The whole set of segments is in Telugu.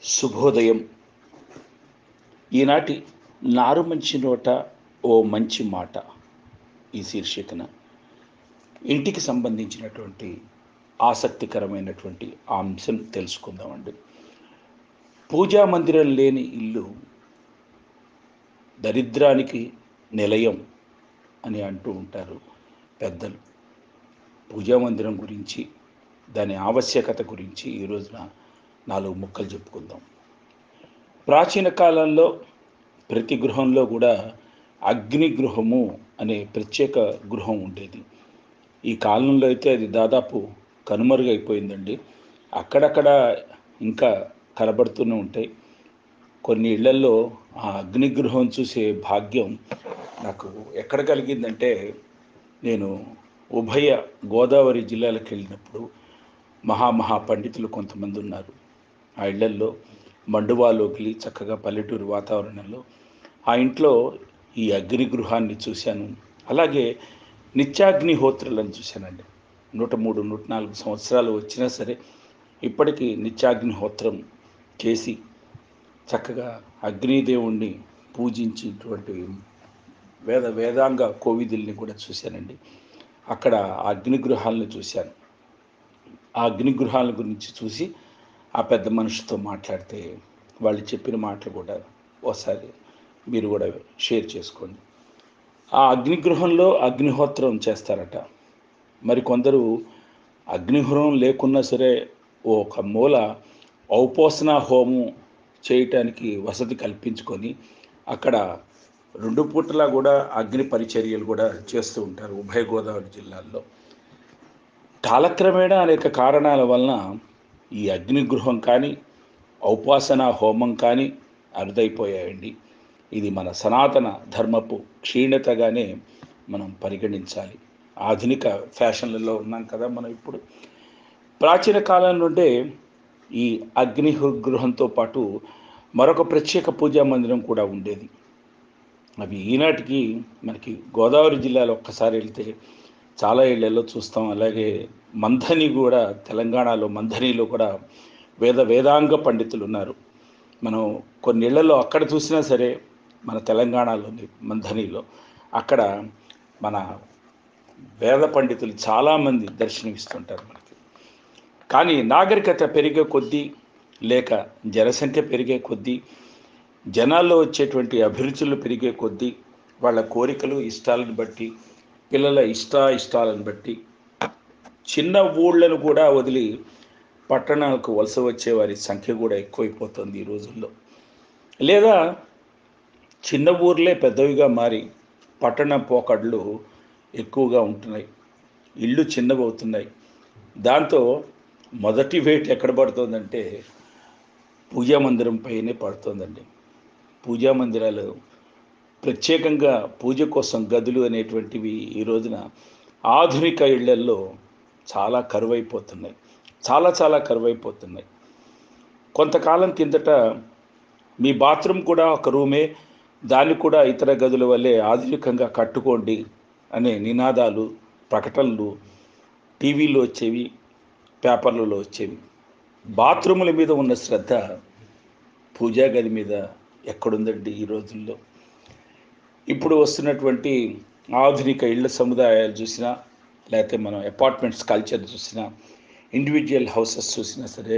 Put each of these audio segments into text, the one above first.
శుభోదయం ఈనాటి నారు మంచి నోట ఓ మంచి మాట ఈ శీర్షికన ఇంటికి సంబంధించినటువంటి ఆసక్తికరమైనటువంటి అంశం తెలుసుకుందామండి పూజా మందిరం లేని ఇల్లు దరిద్రానికి నిలయం అని అంటూ ఉంటారు పెద్దలు పూజా మందిరం గురించి దాని ఆవశ్యకత గురించి ఈ రోజున నాలుగు ముక్కలు చెప్పుకుందాం ప్రాచీన కాలంలో ప్రతి గృహంలో కూడా అగ్ని గృహము అనే ప్రత్యేక గృహం ఉండేది ఈ కాలంలో అయితే అది దాదాపు కనుమరుగైపోయిందండి అక్కడక్కడ ఇంకా కనబడుతూనే ఉంటాయి కొన్ని ఇళ్లలో ఆ అగ్ని గృహం చూసే భాగ్యం నాకు ఎక్కడ కలిగిందంటే నేను ఉభయ గోదావరి జిల్లాలకు వెళ్ళినప్పుడు మహామహా పండితులు కొంతమంది ఉన్నారు ఆ ఇళ్లల్లో మండువాలోకి చక్కగా పల్లెటూరు వాతావరణంలో ఆ ఇంట్లో ఈ అగ్ని గృహాన్ని చూశాను అలాగే నిత్యాగ్నిహోత్రులను చూశానండి నూట మూడు నూట నాలుగు సంవత్సరాలు వచ్చినా సరే ఇప్పటికీ నిత్యాగ్నిహోత్రం చేసి చక్కగా అగ్నిదేవుణ్ణి పూజించేటువంటి వేద వేదాంగ కోవిదుల్ని కూడా చూశానండి అక్కడ ఆ అగ్నిగృహాలను చూశాను ఆ అగ్నిగృహాల గురించి చూసి ఆ పెద్ద మనిషితో మాట్లాడితే వాళ్ళు చెప్పిన మాటలు కూడా ఒకసారి మీరు కూడా షేర్ చేసుకోండి ఆ అగ్నిగృహంలో అగ్నిహోత్రం చేస్తారట మరి కొందరు అగ్నిహోత్రం లేకున్నా సరే ఒక మూల ఔపోసన హోమం చేయటానికి వసతి కల్పించుకొని అక్కడ రెండు పూటలా కూడా అగ్ని పరిచర్యలు కూడా చేస్తూ ఉంటారు ఉభయ గోదావరి జిల్లాల్లో కాలక్రమేణా అనేక కారణాల వలన ఈ అగ్నిగృహం కానీ ఔపాసన హోమం కానీ అరుదైపోయాయండి ఇది మన సనాతన ధర్మపు క్షీణతగానే మనం పరిగణించాలి ఆధునిక ఫ్యాషన్లలో ఉన్నాం కదా మనం ఇప్పుడు ప్రాచీన కాలం నుండే ఈ అగ్ని గృహంతో పాటు మరొక ప్రత్యేక పూజా మందిరం కూడా ఉండేది అవి ఈనాటికి మనకి గోదావరి జిల్లాలో ఒక్కసారి వెళ్తే చాలా ఇళ్లలో చూస్తాం అలాగే మంథని కూడా తెలంగాణలో మంథనిలో కూడా వేద వేదాంగ పండితులు ఉన్నారు మనం కొన్ని ఇళ్లలో అక్కడ చూసినా సరే మన తెలంగాణలోని మంథనిలో అక్కడ మన వేద పండితులు చాలామంది దర్శనమిస్తుంటారు మనకి కానీ నాగరికత పెరిగే కొద్దీ లేక జనసంఖ్య పెరిగే కొద్దీ జనాల్లో వచ్చేటువంటి అభిరుచులు పెరిగే కొద్దీ వాళ్ళ కోరికలు ఇష్టాలను బట్టి పిల్లల ఇష్ట ఇష్టాలను బట్టి చిన్న ఊళ్ళను కూడా వదిలి పట్టణాలకు వలస వచ్చే వారి సంఖ్య కూడా ఎక్కువైపోతుంది ఈ రోజుల్లో లేదా చిన్న ఊర్లే పెద్దవిగా మారి పట్టణ పోకడ్లు ఎక్కువగా ఉంటున్నాయి ఇళ్ళు చిన్నవి అవుతున్నాయి దాంతో మొదటి వెయిట్ ఎక్కడ పడుతుందంటే పూజా మందిరం పైనే పడుతుందండి పూజా మందిరాలు ప్రత్యేకంగా పూజ కోసం గదులు అనేటువంటివి ఈ రోజున ఆధునిక ఇళ్లల్లో చాలా కరువైపోతున్నాయి చాలా చాలా కరువైపోతున్నాయి కొంతకాలం కిందట మీ బాత్రూమ్ కూడా ఒక రూమే దాన్ని కూడా ఇతర గదుల వల్లే ఆధునికంగా కట్టుకోండి అనే నినాదాలు ప్రకటనలు టీవీలో వచ్చేవి పేపర్లలో వచ్చేవి బాత్రూముల మీద ఉన్న శ్రద్ధ పూజా గది మీద ఎక్కడుందండి ఈ రోజుల్లో ఇప్పుడు వస్తున్నటువంటి ఆధునిక ఇళ్ల సముదాయాలు చూసినా లేకపోతే మనం అపార్ట్మెంట్స్ కల్చర్ చూసినా ఇండివిజువల్ హౌసెస్ చూసినా సరే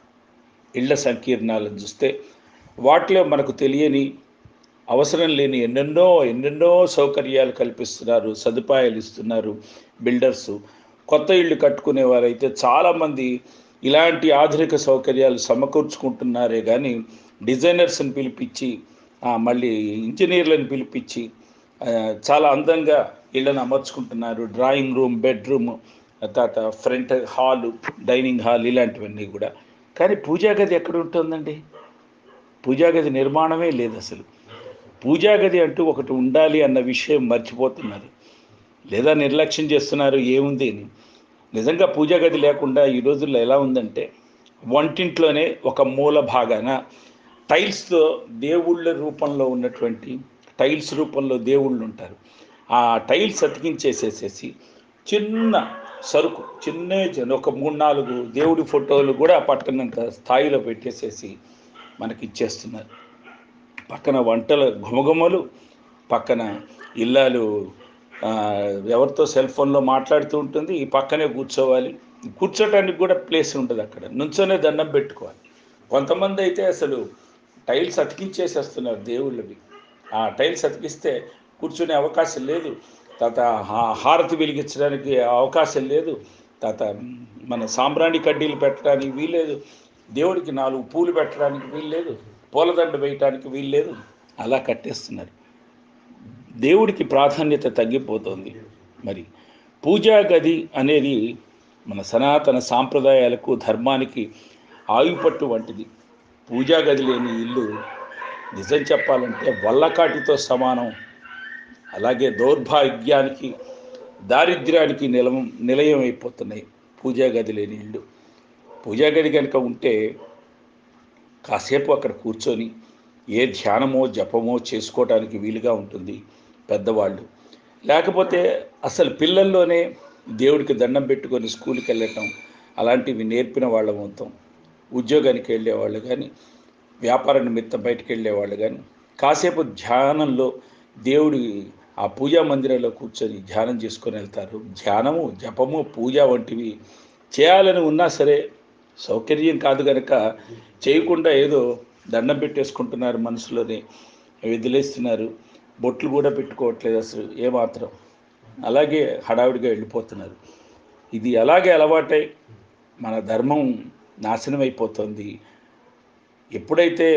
ఇళ్ల సంకీర్ణాలను చూస్తే వాటిలో మనకు తెలియని అవసరం లేని ఎన్నెన్నో ఎన్నెన్నో సౌకర్యాలు కల్పిస్తున్నారు సదుపాయాలు ఇస్తున్నారు బిల్డర్సు కొత్త ఇళ్ళు కట్టుకునే వారైతే చాలామంది ఇలాంటి ఆధునిక సౌకర్యాలు సమకూర్చుకుంటున్నారే కానీ డిజైనర్స్ని పిలిపించి మళ్ళీ ఇంజనీర్లను పిలిపించి చాలా అందంగా ఇళ్ళను అమర్చుకుంటున్నారు డ్రాయింగ్ రూమ్ బెడ్రూమ్ తర్వాత ఫ్రంట్ హాలు డైనింగ్ హాల్ ఇలాంటివన్నీ కూడా కానీ పూజా గది ఎక్కడ ఉంటుందండి పూజా గది నిర్మాణమే లేదు అసలు పూజా గది అంటూ ఒకటి ఉండాలి అన్న విషయం మర్చిపోతున్నారు లేదా నిర్లక్ష్యం చేస్తున్నారు ఏముంది అని నిజంగా పూజా గది లేకుండా ఈ రోజుల్లో ఎలా ఉందంటే వంటింట్లోనే ఒక మూల భాగాన టైల్స్తో దేవుళ్ళ రూపంలో ఉన్నటువంటి టైల్స్ రూపంలో దేవుళ్ళు ఉంటారు ఆ టైల్స్ అతికించేసేసేసి చిన్న సరుకు చిన్న చిన్న ఒక మూడు నాలుగు దేవుడి ఫోటోలు కూడా పట్టనంత స్థాయిలో పెట్టేసేసి మనకి ఇచ్చేస్తున్నారు పక్కన వంటల ఘుమఘుమలు పక్కన ఇల్లాలు ఆ, ఎవరితో సెల్ ఫోన్లో మాట్లాడుతూ ఉంటుంది ఈ పక్కనే కూర్చోవాలి కూర్చోటానికి కూడా ప్లేస్ ఉంటుంది అక్కడ నుంచోనే దండం పెట్టుకోవాలి కొంతమంది అయితే అసలు టైల్స్ అతికించేసేస్తున్నారు దేవుళ్ళవి ఆ టైల్స్ అతికిస్తే కూర్చునే అవకాశం లేదు తర్వాత హా- హారతి వెలిగించడానికి అవకాశం లేదు తర్వాత మన సాంబ్రాణి కడ్డీలు పెట్టడానికి వీల్లేదు దేవుడికి నాలుగు పూలు పెట్టడానికి వీల్లేదు పూలదండ వేయటానికి వీల్లేదు అలా కట్టేస్తున్నారు దేవుడికి ప్రాధాన్యత తగ్గిపోతుంది మరి పూజా గది అనేది మన సనాతన సాంప్రదాయాలకు ధర్మానికి ఆయుపట్టు వంటిది పూజా గది లేని ఇల్లు నిజం చెప్పాలంటే వల్లకాటితో సమానం అలాగే దౌర్భాగ్యానికి దారిద్ర్యానికి నిలవం నిలయం అయిపోతున్నాయి పూజా గది లేని ఇల్లు పూజా గది కనుక ఉంటే కాసేపు అక్కడ కూర్చొని ఏ ధ్యానమో జపమో చేసుకోవడానికి వీలుగా ఉంటుంది పెద్దవాళ్ళు లేకపోతే అసలు పిల్లల్లోనే దేవుడికి దండం పెట్టుకొని స్కూల్కి వెళ్ళటం అలాంటివి నేర్పిన వాళ్ళం అవుతాం ఉద్యోగానికి వెళ్ళేవాళ్ళు కానీ వ్యాపార నిమిత్తం బయటికి వెళ్ళేవాళ్ళు కానీ కాసేపు ధ్యానంలో దేవుడి ఆ పూజా మందిరంలో కూర్చొని ధ్యానం చేసుకొని వెళ్తారు ధ్యానము జపము పూజ వంటివి చేయాలని ఉన్నా సరే సౌకర్యం కాదు కనుక చేయకుండా ఏదో దండం పెట్టేసుకుంటున్నారు మనసులోనే వదిలేస్తున్నారు బొట్లు కూడా పెట్టుకోవట్లేదు అసలు ఏమాత్రం అలాగే హడావిడిగా వెళ్ళిపోతున్నారు ఇది అలాగే అలవాటై మన ధర్మం నాశనం అయిపోతుంది ఎప్పుడైతే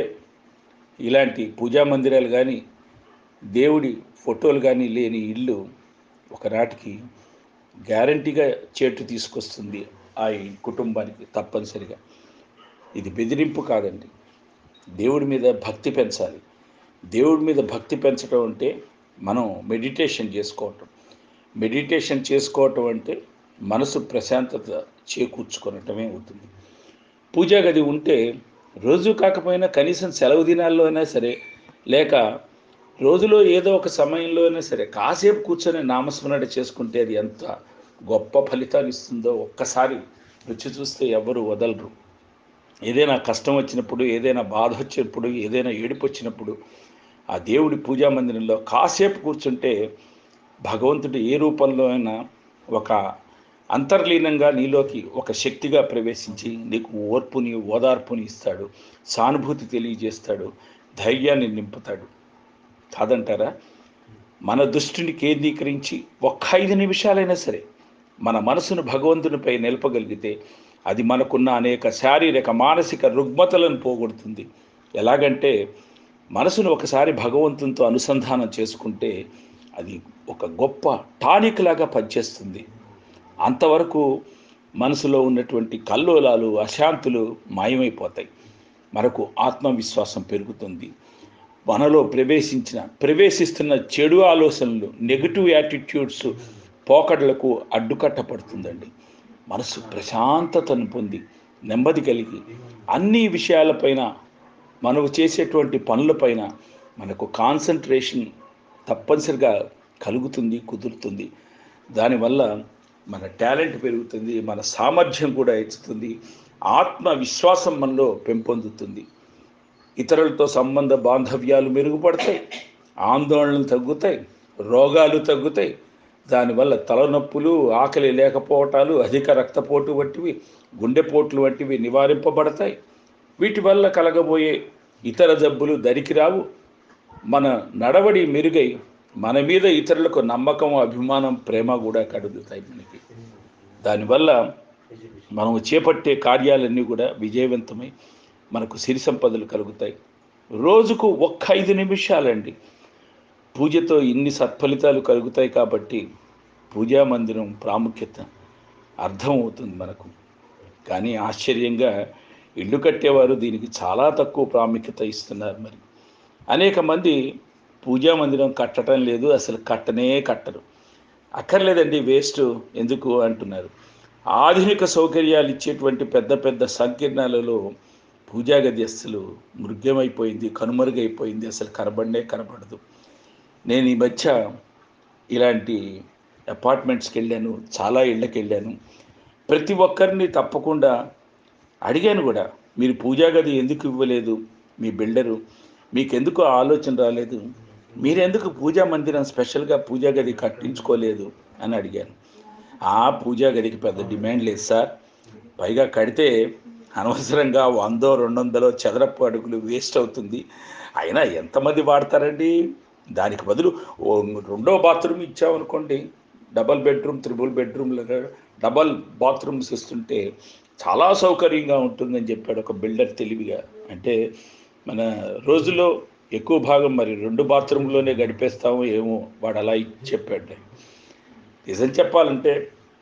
ఇలాంటి పూజా మందిరాలు కానీ దేవుడి ఫోటోలు కానీ లేని ఇల్లు ఒకనాటికి గ్యారంటీగా చేటు తీసుకొస్తుంది ఆ ఈ కుటుంబానికి తప్పనిసరిగా ఇది బెదిరింపు కాదండి దేవుడి మీద భక్తి పెంచాలి దేవుడి మీద భక్తి పెంచడం అంటే మనం మెడిటేషన్ చేసుకోవటం మెడిటేషన్ చేసుకోవటం అంటే మనసు ప్రశాంతత చేకూర్చుకోవటమే అవుతుంది పూజా గది ఉంటే రోజు కాకపోయినా కనీసం సెలవు దినాల్లో అయినా సరే లేక రోజులో ఏదో ఒక సమయంలో అయినా సరే కాసేపు కూర్చొని నామస్మరణ చేసుకుంటే అది ఎంత గొప్ప ఫలితాన్ని ఇస్తుందో ఒక్కసారి రుచి చూస్తే ఎవరు వదలరు ఏదైనా కష్టం వచ్చినప్పుడు ఏదైనా బాధ వచ్చినప్పుడు ఏదైనా ఏడుపు వచ్చినప్పుడు ఆ దేవుడి పూజా మందిరంలో కాసేపు కూర్చుంటే భగవంతుడు ఏ రూపంలో అయినా ఒక అంతర్లీనంగా నీలోకి ఒక శక్తిగా ప్రవేశించి నీకు ఓర్పుని ఓదార్పుని ఇస్తాడు సానుభూతి తెలియజేస్తాడు ధైర్యాన్ని నింపుతాడు కాదంటారా మన దృష్టిని కేంద్రీకరించి ఒక్క ఐదు నిమిషాలైనా సరే మన మనసును భగవంతునిపై నిలపగలిగితే అది మనకున్న అనేక శారీరక మానసిక రుగ్మతలను పోగొడుతుంది ఎలాగంటే మనసును ఒకసారి భగవంతునితో అనుసంధానం చేసుకుంటే అది ఒక గొప్ప టానిక్ లాగా పనిచేస్తుంది అంతవరకు మనసులో ఉన్నటువంటి కల్లోలాలు అశాంతులు మాయమైపోతాయి మనకు ఆత్మవిశ్వాసం పెరుగుతుంది మనలో ప్రవేశించిన ప్రవేశిస్తున్న చెడు ఆలోచనలు నెగిటివ్ యాటిట్యూడ్స్ పోకడలకు అడ్డుకట్ట పడుతుందండి మనసు ప్రశాంతతను పొంది నెమ్మది కలిగి అన్ని విషయాలపైన మనకు చేసేటువంటి పనులపైన మనకు కాన్సన్ట్రేషన్ తప్పనిసరిగా కలుగుతుంది కుదురుతుంది దానివల్ల మన టాలెంట్ పెరుగుతుంది మన సామర్థ్యం కూడా హెచ్చుతుంది ఆత్మవిశ్వాసం మనలో పెంపొందుతుంది ఇతరులతో సంబంధ బాంధవ్యాలు మెరుగుపడతాయి ఆందోళనలు తగ్గుతాయి రోగాలు తగ్గుతాయి దానివల్ల తలనొప్పులు ఆకలి లేకపోవటాలు అధిక రక్తపోటు వంటివి గుండెపోట్లు వంటివి నివారింపబడతాయి వీటి వల్ల కలగబోయే ఇతర జబ్బులు దరికి రావు మన నడవడి మెరుగై మన మీద ఇతరులకు నమ్మకం అభిమానం ప్రేమ కూడా కలుగుతాయి మనకి దానివల్ల మనం చేపట్టే కార్యాలన్నీ కూడా విజయవంతమై మనకు సిరి సంపదలు కలుగుతాయి రోజుకు ఒక్క ఐదు నిమిషాలండి పూజతో ఇన్ని సత్ఫలితాలు కలుగుతాయి కాబట్టి పూజా మందిరం ప్రాముఖ్యత అర్థమవుతుంది మనకు కానీ ఆశ్చర్యంగా ఇల్లు కట్టేవారు దీనికి చాలా తక్కువ ప్రాముఖ్యత ఇస్తున్నారు మరి అనేక మంది పూజా మందిరం కట్టడం లేదు అసలు కట్టనే కట్టరు అక్కర్లేదండి వేస్ట్ ఎందుకు అంటున్నారు ఆధునిక సౌకర్యాలు ఇచ్చేటువంటి పెద్ద పెద్ద సంకీర్ణాలలో పూజా గది అసలు మృగ్యమైపోయింది కనుమరుగైపోయింది అసలు కనబడనే కనబడదు నేను ఈ మధ్య ఇలాంటి అపార్ట్మెంట్స్కి వెళ్ళాను చాలా ఇళ్ళకి వెళ్ళాను ప్రతి ఒక్కరిని తప్పకుండా అడిగాను కూడా మీరు పూజా గది ఎందుకు ఇవ్వలేదు మీ బిల్డరు మీకెందుకు ఆ ఆలోచన రాలేదు మీరెందుకు పూజా మందిరం స్పెషల్గా పూజా గది కట్టించుకోలేదు అని అడిగాను ఆ పూజా గదికి పెద్ద డిమాండ్ లేదు సార్ పైగా కడితే అనవసరంగా వందో రెండు వందలో చదరపు అడుగులు వేస్ట్ అవుతుంది అయినా ఎంతమంది వాడతారండి దానికి బదులు ఓ రెండో బాత్రూమ్ ఇచ్చామనుకోండి double bedroom triple bedroom double bathrooms ఇస్తుంటే చాలా సౌకర్యంగా ఉంటుందని చెప్పాడు ఒక బిల్డర్ తెలివిగా అంటే మన రోజులో ఎక్కువ భాగం మరి రెండు బాత్రూంలోనే గడిపేస్తామో ఏమో వాడు అలా చెప్పాడు నిజం చెప్పాలంటే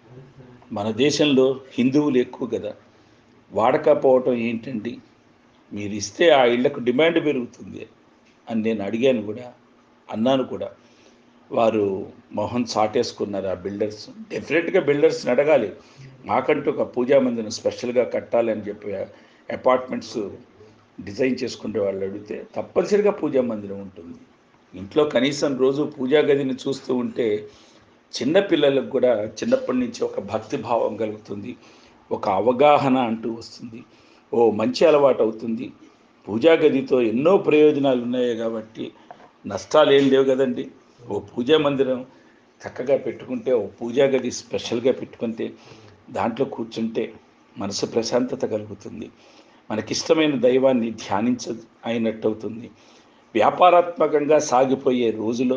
మన దేశంలో హిందువులు ఎక్కువ కదా వాడకపోవటం ఏంటండి మీరు ఇస్తే ఆ ఇళ్లకు డిమాండ్ పెరుగుతుంది అని నేను అడిగాను కూడా అన్నాను కూడా వారు మొహం చాటేసుకున్నారు ఆ బిల్డర్స్ డెఫినెట్గా బిల్డర్స్ని అడగాలి మాకంటూ ఒక పూజా మందిరం స్పెషల్గా కట్టాలని చెప్పి అపార్ట్మెంట్స్ డిజైన్ చేసుకునే వాళ్ళు అడిగితే తప్పనిసరిగా పూజా మందిరం ఉంటుంది ఇంట్లో కనీసం రోజు పూజా గదిని చూస్తూ ఉంటే చిన్న పిల్లలకు కూడా చిన్నప్పటి నుంచి ఒక భక్తి భావం కలుగుతుంది ఒక అవగాహన అంటూ వస్తుంది ఓ మంచి అలవాటు అవుతుంది పూజా గదితో ఎన్నో ప్రయోజనాలు ఉన్నాయి కాబట్టి నష్టాలు ఏం లేవు కదండి ఓ పూజా మందిరం చక్కగా పెట్టుకుంటే ఓ పూజా గది స్పెషల్గా పెట్టుకుంటే దాంట్లో కూర్చుంటే మనసు ప్రశాంతత కలుగుతుంది మనకిష్టమైన దైవాన్ని ధ్యానించ అయినట్టు అవుతుంది వ్యాపారాత్మకంగా సాగిపోయే రోజులో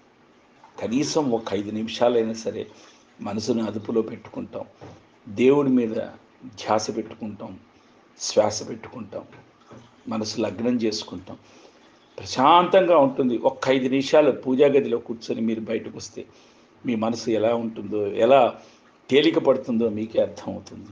కనీసం ఒక ఐదు నిమిషాలైనా సరే మనసును అదుపులో పెట్టుకుంటాం దేవుడి మీద ధ్యాస పెట్టుకుంటాం శ్వాస పెట్టుకుంటాం మనసు లగ్నం చేసుకుంటాం ప్రశాంతంగా ఉంటుంది ఒక్క ఐదు నిమిషాలు పూజా గదిలో కూర్చొని మీరు బయటకు వస్తే మీ మనసు ఎలా ఉంటుందో ఎలా తేలిక పడుతుందో మీకే అర్థమవుతుంది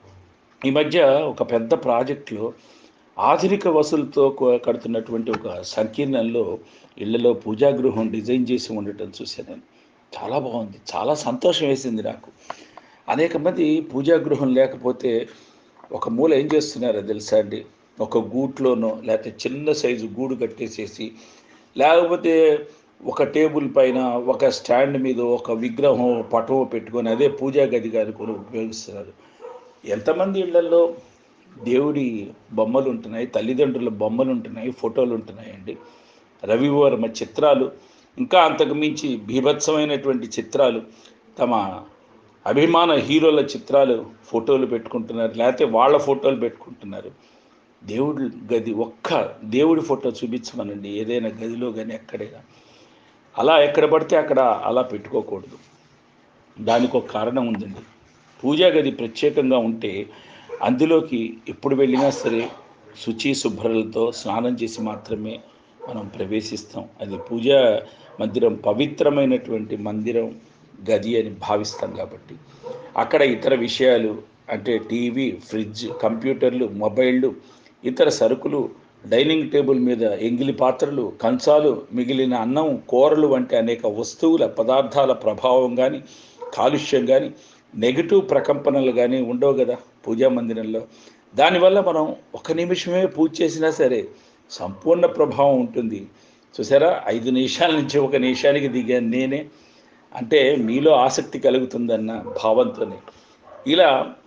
ఈ మధ్య ఒక పెద్ద ప్రాజెక్టులో ఆధునిక వసూలతో కడుతున్నటువంటి ఒక సంకీర్ణంలో ఇళ్లలో పూజాగృహం డిజైన్ చేసి ఉండటం చూశాను చాలా బాగుంది చాలా సంతోషం వేసింది నాకు అనేక మంది పూజాగృహం లేకపోతే ఒక మూల ఏం చేస్తున్నారో తెలుసా అండి ఒక గూట్లోనో లేకపోతే చిన్న సైజు గూడు కట్టేసేసి లేకపోతే ఒక టేబుల్ పైన ఒక స్టాండ్ మీద ఒక విగ్రహం పటం పెట్టుకొని అదే పూజా గది గారి కూడా ఉపయోగిస్తున్నారు ఎంతమంది ఇళ్లలో దేవుడి బొమ్మలు ఉంటున్నాయి తల్లిదండ్రుల బొమ్మలు ఉంటున్నాయి ఫోటోలు ఉంటున్నాయండి రవివర్మ చిత్రాలు ఇంకా అంతకు మించి బీభత్సమైనటువంటి చిత్రాలు తమ అభిమాన హీరోల చిత్రాలు ఫోటోలు పెట్టుకుంటున్నారు లేకపోతే వాళ్ళ ఫోటోలు పెట్టుకుంటున్నారు దేవుడి గది ఒక్క దేవుడి ఫోటో చూపించమనండి ఏదైనా గదిలో కానీ ఎక్కడైనా అలా ఎక్కడ పడితే అక్కడ అలా పెట్టుకోకూడదు దానికి ఒక కారణం ఉందండి పూజా గది ప్రత్యేకంగా ఉంటే అందులోకి ఎప్పుడు వెళ్ళినా సరే శుచి శుభ్రలతో స్నానం చేసి మాత్రమే మనం ప్రవేశిస్తాం అది పూజా మందిరం పవిత్రమైనటువంటి మందిరం గది అని భావిస్తాం కాబట్టి అక్కడ ఇతర విషయాలు అంటే టీవీ ఫ్రిడ్జ్ కంప్యూటర్లు మొబైళ్ళు ఇతర సరుకులు డైనింగ్ టేబుల్ మీద ఎంగిలి పాత్రలు కంచాలు మిగిలిన అన్నం కూరలు వంటి అనేక వస్తువుల పదార్థాల ప్రభావం కానీ కాలుష్యం కానీ నెగిటివ్ ప్రకంపనలు కానీ ఉండవు కదా పూజా మందిరంలో దానివల్ల మనం ఒక నిమిషమే పూజ చేసినా సరే సంపూర్ణ ప్రభావం ఉంటుంది చూసారా ఐదు నిమిషాల నుంచి ఒక నిమిషానికి దిగాను నేనే అంటే మీలో ఆసక్తి కలుగుతుందన్న భావంతోనే ఇలా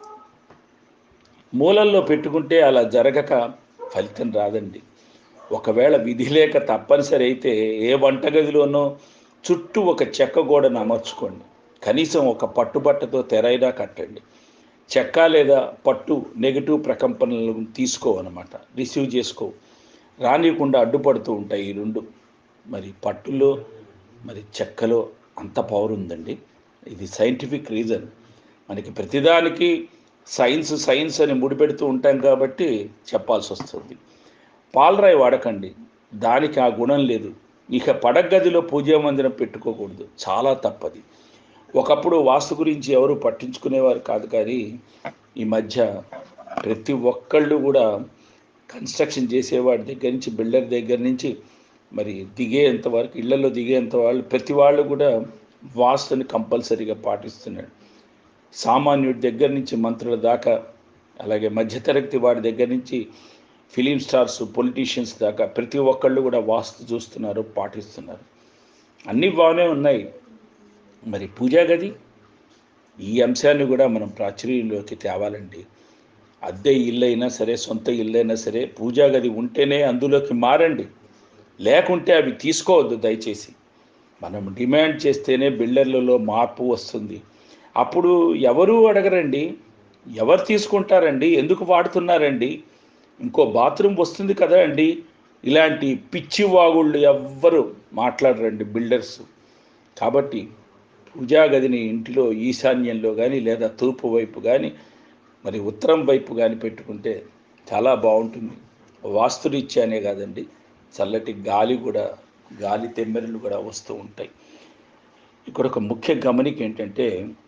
మూలల్లో పెట్టుకుంటే అలా జరగక ఫలితం రాదండి ఒకవేళ విధి లేక తప్పనిసరి అయితే ఏ వంటగదిలోనో చుట్టూ ఒక చెక్క గోడను అమర్చుకోండి కనీసం ఒక పట్టుబట్టతో తెరైనా కట్టండి చెక్క లేదా పట్టు నెగిటివ్ ప్రకంపనలను తీసుకోవన్నమాట రిసీవ్ చేసుకో రానియకుండా అడ్డుపడుతూ ఉంటాయి ఈ రెండు మరి పట్టులో మరి చెక్కలో అంత పవర్ ఉందండి ఇది సైంటిఫిక్ రీజన్ మనకి ప్రతిదానికి సైన్స్ సైన్స్ అని ముడిపెడుతూ ఉంటాం కాబట్టి చెప్పాల్సి వస్తుంది పాలరాయి వాడకండి దానికి ఆ గుణం లేదు ఇక పడగదిలో పూజా మందిరం పెట్టుకోకూడదు చాలా తప్పది ఒకప్పుడు వాస్తు గురించి ఎవరు పట్టించుకునేవారు కాదు కానీ ఈ మధ్య ప్రతి ఒక్కళ్ళు కూడా కన్స్ట్రక్షన్ చేసేవాడి దగ్గర నుంచి బిల్డర్ దగ్గర నుంచి మరి దిగేంత వరకు ఇళ్లలో దిగేంత వాళ్ళు ప్రతి వాళ్ళు కూడా వాస్తుని కంపల్సరీగా పాటిస్తున్నాడు సామాన్యుడి దగ్గర నుంచి మంత్రుల దాకా అలాగే మధ్యతరగతి వాడి దగ్గర నుంచి ఫిలిం స్టార్స్ పొలిటీషియన్స్ దాకా ప్రతి ఒక్కళ్ళు కూడా వాస్తు చూస్తున్నారు పాటిస్తున్నారు అన్నీ బాగానే ఉన్నాయి మరి పూజా గది ఈ అంశాన్ని కూడా మనం ప్రాచుర్యంలోకి తేవాలండి అద్దె ఇల్లు అయినా సరే సొంత ఇల్లు అయినా సరే పూజా గది ఉంటేనే అందులోకి మారండి లేకుంటే అవి తీసుకోవద్దు దయచేసి మనం డిమాండ్ చేస్తేనే బిల్డర్లలో మార్పు వస్తుంది అప్పుడు ఎవరు అడగరండి ఎవరు తీసుకుంటారండి ఎందుకు వాడుతున్నారండి ఇంకో బాత్రూమ్ వస్తుంది కదా అండి ఇలాంటి పిచ్చి వాగుళ్ళు ఎవ్వరు మాట్లాడరండి బిల్డర్స్ కాబట్టి పూజా గదిని ఇంటిలో ఈశాన్యంలో కానీ లేదా తూర్పు వైపు కానీ మరి ఉత్తరం వైపు కానీ పెట్టుకుంటే చాలా బాగుంటుంది వాస్తురీత్యానే కాదండి చల్లటి గాలి కూడా గాలి తెమ్మెరలు కూడా వస్తూ ఉంటాయి ఇక్కడ ఒక ముఖ్య గమనిక ఏంటంటే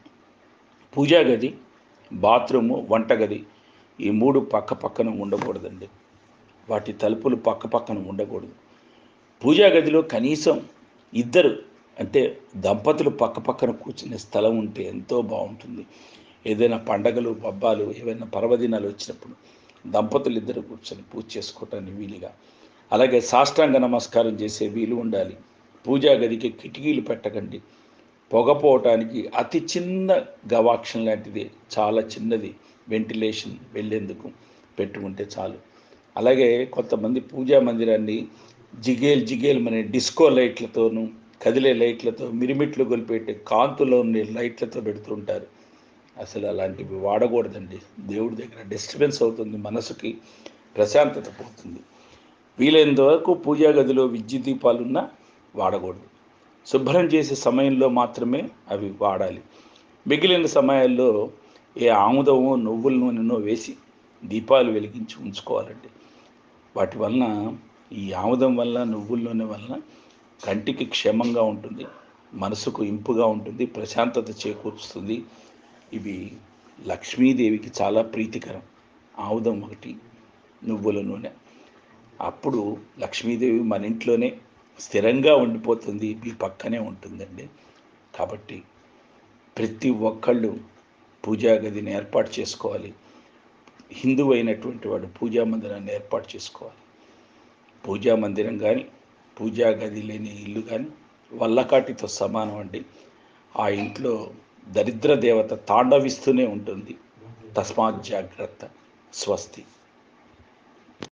పూజా గది బాత్రూము వంటగది ఈ మూడు పక్క పక్కన ఉండకూడదండి వాటి తలుపులు పక్క పక్కన ఉండకూడదు పూజా గదిలో కనీసం ఇద్దరు అంటే దంపతులు పక్క పక్కన కూర్చునే స్థలం ఉంటే ఎంతో బాగుంటుంది ఏదైనా పండగలు పబ్బాలు ఏవైనా పర్వదినాలు వచ్చినప్పుడు దంపతులు ఇద్దరు కూర్చొని పూజ చేసుకోవటానికి వీలుగా అలాగే సాష్టాంగ నమస్కారం చేసే వీలు ఉండాలి పూజా గదికి కిటికీలు పెట్టకండి పొగపోవటానికి అతి చిన్న గవాక్షం లాంటిది చాలా చిన్నది వెంటిలేషన్ వెళ్ళేందుకు పెట్టుకుంటే చాలు అలాగే కొంతమంది పూజా మందిరాన్ని జిగేల్ జిగేల్ మన డిస్కో లైట్లతోనూ కదిలే లైట్లతో మిరిమిట్లు గొలిపెట్టే కాంతులో ఉండే లైట్లతో పెడుతుంటారు అసలు అలాంటివి వాడకూడదండి దేవుడి దగ్గర డిస్టర్బెన్స్ అవుతుంది మనసుకి ప్రశాంతత పోతుంది వీలైనంత వరకు పూజా గదిలో విద్యుత్ దీపాలున్నా వాడకూడదు శుభ్రం చేసే సమయంలో మాత్రమే అవి వాడాలి మిగిలిన సమయాల్లో ఏ ఆముదమో నువ్వుల నూనెనో వేసి దీపాలు వెలిగించి ఉంచుకోవాలండి వాటి వలన ఈ ఆముదం వల్ల నువ్వుల నూనె వలన కంటికి క్షేమంగా ఉంటుంది మనసుకు ఇంపుగా ఉంటుంది ప్రశాంతత చేకూరుస్తుంది ఇవి లక్ష్మీదేవికి చాలా ప్రీతికరం ఆముదం ఒకటి నువ్వుల నూనె అప్పుడు లక్ష్మీదేవి మన ఇంట్లోనే స్థిరంగా ఉండిపోతుంది మీ పక్కనే ఉంటుందండి కాబట్టి ప్రతి ఒక్కళ్ళు పూజా గదిని ఏర్పాటు చేసుకోవాలి హిందువు అయినటువంటి వాడు పూజా మందిరాన్ని ఏర్పాటు చేసుకోవాలి పూజా మందిరం కానీ పూజా గది లేని ఇల్లు కానీ వల్లకాటితో సమానం అండి ఆ ఇంట్లో దరిద్ర దేవత తాండవిస్తూనే ఉంటుంది తస్మాత్ జాగ్రత్త స్వస్తి